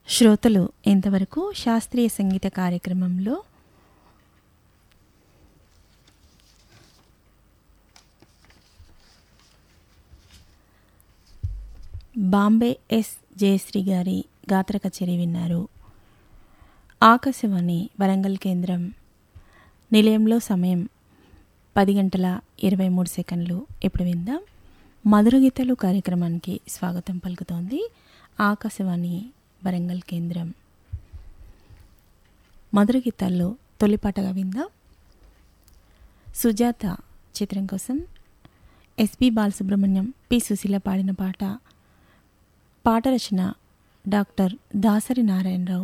శ్రోతలు ఇంతవరకు శాస్త్రీయ సంగీత కార్యక్రమంలో బాంబే ఎస్ జయశ్రీ గారి గాత్ర కచేరీ విన్నారు ఆకాశవాణి వరంగల్ కేంద్రం నిలయంలో సమయం పది గంటల ఇరవై మూడు సెకండ్లు ఇప్పుడు విందాం మధుర గీతాలు కార్యక్రమానికి స్వాగతం పలుకుతోంది ఆకాశవాణి వరంగల్ కేంద్రం మధుర గీతాల్లో తొలిపాటగా విందాం సుజాత చిత్రం కోసం ఎస్పి బాలసుబ్రహ్మణ్యం పి సుశీల పాడిన పాట పాట రచన డాక్టర్ దాసరి నారాయణరావు